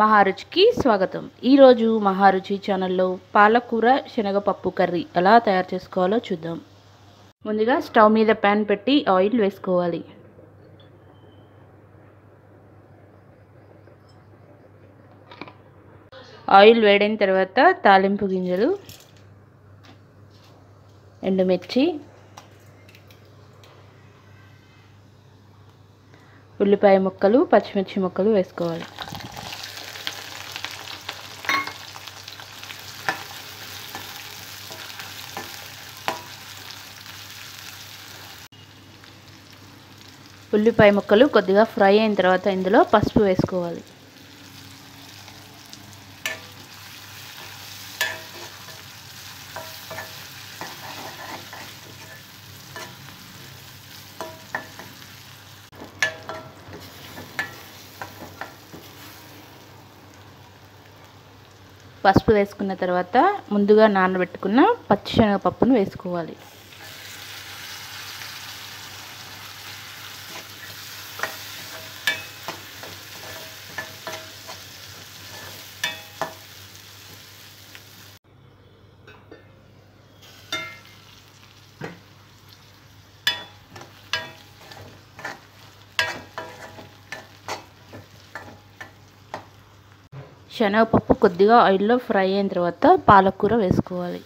మహారుచికి స్వాగతం ఈరోజు మహారుచి ఛానల్లో పాలకూర శనగపప్పు కర్రీ ఎలా తయారు చేసుకోవాలో చూద్దాం ముందుగా స్టవ్ మీద ప్యాన్ పెట్టి ఆయిల్ వేసుకోవాలి ఆయిల్ వేడైన తర్వాత తాలింపు గింజలు ఎండుమిర్చి ఉల్లిపాయ ముక్కలు పచ్చిమిర్చి ముక్కలు వేసుకోవాలి ఉల్లిపాయ ముక్కలు కొద్దిగా ఫ్రై అయిన తర్వాత ఇందులో పసుపు వేసుకోవాలి పసుపు వేసుకున్న తర్వాత ముందుగా నానబెట్టుకున్న పచ్చిశనగపప్పును వేసుకోవాలి శనగపప్పు కొద్దిగా ఆయిల్లో ఫ్రై అయిన తర్వాత పాలకూర వేసుకోవాలి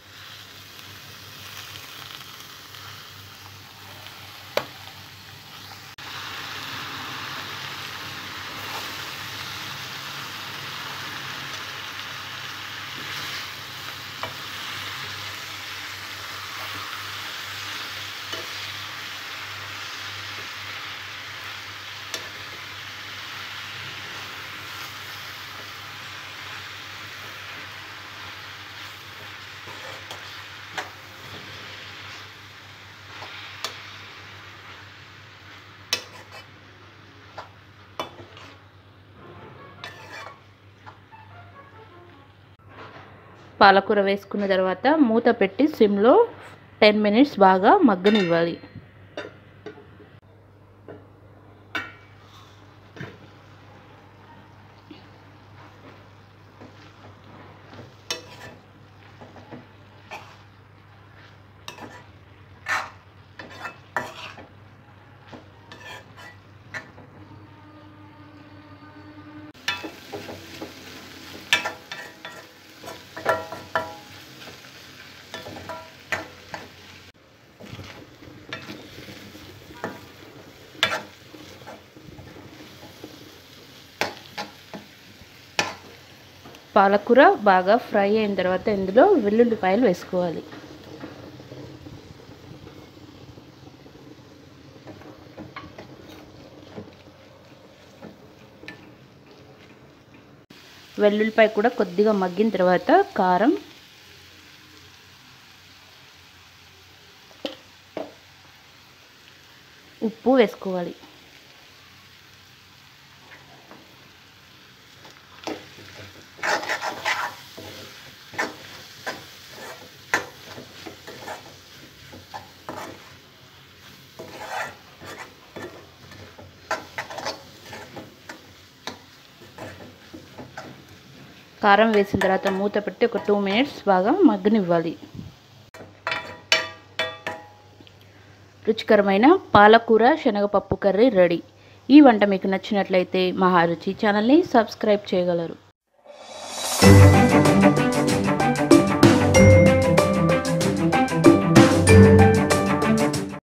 పాలకూర వేసుకున్న తర్వాత మూత పెట్టి సిమ్లో టెన్ మినిట్స్ బాగా మగ్గనివ్వాలి పాలకూర బాగా ఫ్రై అయిన తర్వాత ఇందులో వెల్లుల్లిపాయలు వేసుకోవాలి వెల్లుల్లిపాయ కూడా కొద్దిగా మగ్గిన తర్వాత కారం ఉప్పు వేసుకోవాలి కారం వేసిన తర్వాత మూత పెట్టి ఒక టూ మినిట్స్ బాగా మగ్గనివ్వాలి రుచికరమైన పాలకూర శనగపప్పు కర్రీ రెడీ ఈ వంట మీకు నచ్చినట్లయితే మహారుచి ఛానల్ని సబ్స్క్రైబ్ చేయగలరు